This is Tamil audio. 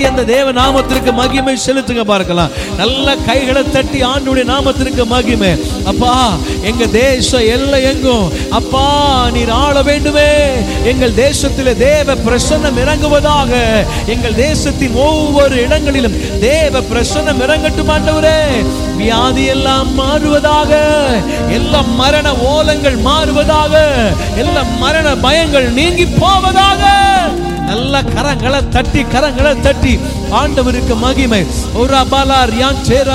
தட்டி அந்த தேவ நாமத்திற்கு மகிமை செலுத்துங்க பார்க்கலாம் நல்ல கைகளை தட்டி ஆண்டுடைய நாமத்திற்கு மகிமை அப்பா எங்க தேசம் எல்லை எங்கும் அப்பா நீர் ஆள வேண்டுமே எங்கள் தேசத்தில் தேவ பிரசன்னம் இறங்குவதாக எங்கள் தேசத்தின் ஒவ்வொரு இடங்களிலும் தேவ பிரசன்னம் இறங்கட்டும் ஆண்டவரே வியாதி எல்லாம் மாறுவதாக எல்லா மரண ஓலங்கள் மாறுவதாக எல்லா மரண பயங்கள் நீங்கி போவதாக நல்ல கரங்களை தட்டி கரங்களை தட்டி ஆண்டவருக்கு மகிமை ஒரு அபாலார் யான் சேரா